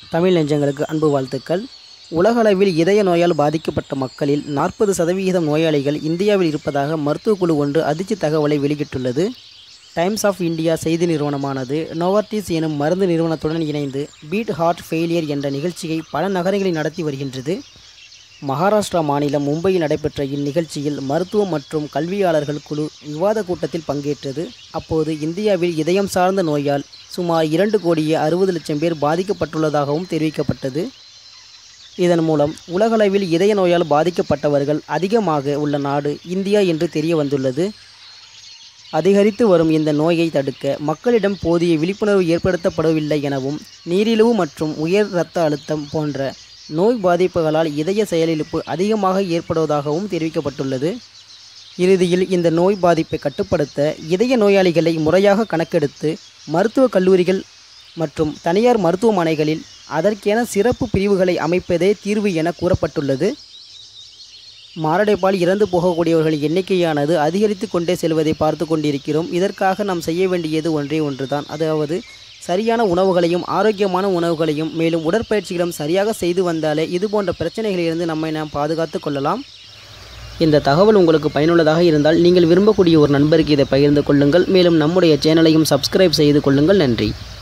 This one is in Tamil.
தமிழ் நெஞ்சங்களுக்கு அன்பு வாழ்த்துக்கள் உலகளவில் இதய நோயால் பாதிக்கப்பட்ட மக்களில் நாற்பது சதவிகிதம் நோயாளிகள் இந்தியாவில் இருப்பதாக மருத்துவக் குழு ஒன்று அதிர்ச்சி தகவலை வெளியிட்டுள்ளது டைம்ஸ் ஆஃப் இந்தியா செய்தி நிறுவனமானது நோவர்டிஸ் எனும் மருந்து நிறுவனத்துடன் இணைந்து பீட் ஹார்ட் ஃபெயிலியர் என்ற நிகழ்ச்சியை பல நகரங்களில் நடத்தி வருகின்றது மகாராஷ்டிரா மாநிலம் மும்பையில் நடைபெற்ற இந்நிகழ்ச்சியில் மருத்துவம் மற்றும் கல்வியாளர்கள் குழு விவாத கூட்டத்தில் பங்கேற்றது அப்போது இந்தியாவில் இதயம் சார்ந்த நோயால் சுமார் இரண்டு கோடியே அறுபது லட்சம் பேர் பாதிக்கப்பட்டுள்ளதாகவும் தெரிவிக்கப்பட்டது இதன் மூலம் உலகளவில் இதய நோயால் பாதிக்கப்பட்டவர்கள் அதிகமாக உள்ள நாடு இந்தியா என்று தெரிய வந்துள்ளது அதிகரித்து வரும் இந்த நோயை தடுக்க மக்களிடம் போதிய விழிப்புணர்வு ஏற்படுத்தப்படவில்லை எனவும் நீரிழிவு மற்றும் உயர் இரத்த அழுத்தம் போன்ற நோய் பாதிப்புகளால் இதய செயலிழப்பு அதிகமாக ஏற்படுவதாகவும் தெரிவிக்கப்பட்டுள்ளது இறுதியில் இந்த நோய் பாதிப்பை கட்டுப்படுத்த இதய நோயாளிகளை முறையாக கணக்கெடுத்து மருத்துவக் கல்லூரிகள் மற்றும் தனியார் மருத்துவமனைகளில் அதற்கென சிறப்பு பிரிவுகளை அமைப்பதே தீர்வு என கூறப்பட்டுள்ளது மாரடைப்பால் இறந்து போகக்கூடியவர்களின் எண்ணிக்கையானது அதிகரித்து கொண்டே செல்வதை பார்த்து கொண்டிருக்கிறோம் இதற்காக நாம் செய்ய வேண்டியது ஒன்றே ஒன்றுதான் அதாவது சரியான உணவுகளையும் ஆரோக்கியமான உணவுகளையும் மேலும் உடற்பயிற்சிகளும் சரியாக செய்து வந்தாலே இது போன்ற பிரச்சனைகளிலிருந்து நம்மை நாம் பாதுகாத்து கொள்ளலாம் இந்த தகவல் உங்களுக்கு பயனுள்ளதாக இருந்தால் நீங்கள் விரும்பக்கூடிய ஒரு நண்பருக்கு இதை பகிர்ந்து கொள்ளுங்கள் மேலும் நம்முடைய சேனலையும் சப்ஸ்கிரைப் செய்து கொள்ளுங்கள் நன்றி